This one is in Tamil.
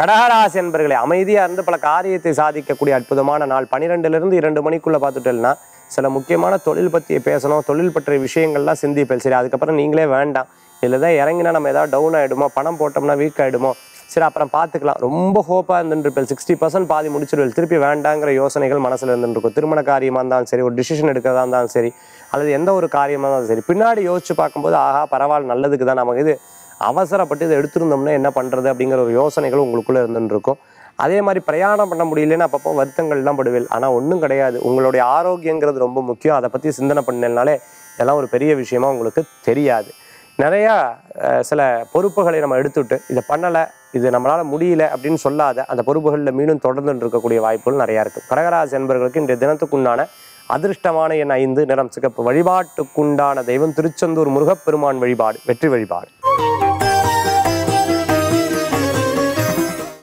கடகராசி என்பர்களை அமைதியாக இருந்து பல காரியத்தை சாதிக்கக்கூடிய அற்புதமான நாள் பன்னிரெண்டுலேருந்து இரண்டு மணிக்குள்ளே பார்த்துட்டேன்னா சில முக்கியமான தொழில் பற்றி பேசணும் தொழில் பற்றிய விஷயங்கள்லாம் சிந்திப்பேன் சரி அதுக்கப்புறம் நீங்களே வேண்டாம் இதில் தான் இறங்கினா நம்ம ஏதாவது டவுன் ஆகிடுமோ பணம் போட்டோம்னா வீக் ஆகிடுமோ சரி அப்புறம் பார்த்துக்கலாம் ரொம்ப ஹோப்பாக இருந்துருப்பேன் சிக்ஸ்டி பர்சன்ட் பாதி முடிச்சிருவேன் திருப்பி வேண்டாங்கிற யோசனைகள் மனசில் இருந்துருக்கும் திருமண காரியமாக இருந்தாலும் சரி ஒரு டிசிஷன் எடுக்கிறதா இருந்தாலும் சரி அல்லது எந்த ஒரு காரியமாக இருந்தாலும் சரி பின்னாடி யோசிச்சு பார்க்கும்போது ஆஹா பரவாயில்ல நல்லதுக்கு தான் நமக்கு இது அவசரப்பட்டு இதை எடுத்திருந்தோம்னா என்ன பண்ணுறது அப்படிங்கிற ஒரு யோசனைகள் உங்களுக்குள்ளே இருந்துட்டு இருக்கும் அதே மாதிரி பிரயாணம் பண்ண முடியலன்னு அப்பப்போ வருத்தங்கள்லாம் படுவேன் ஆனால் ஒன்றும் கிடையாது உங்களுடைய ஆரோக்கியங்கிறது ரொம்ப முக்கியம் அதை பற்றி சிந்தனை பண்ணனாலே இதெல்லாம் ஒரு பெரிய விஷயமா உங்களுக்கு தெரியாது நிறையா அஹ், சில பொறுப்புகளை நம்ம எடுத்துட்டு இதை பண்ணலை இது நம்மளால் முடியல அப்படின்னு சொல்லாத அந்த பொறுப்புகளில் மீண்டும் தொடர்ந்து இருக்கக்கூடிய வாய்ப்புகள் நிறையா இருக்குது கடகராசி என்பவர்களுக்கு இன்றைய தினத்துக்குண்டான அதிர்ஷ்டமான எண் ஐந்து நிறம் சிகப்பு வழிபாட்டுக்குண்டான தெய்வம் திருச்செந்தூர் முருகப்பெருமான் வழிபாடு வெற்றி வழிபாடு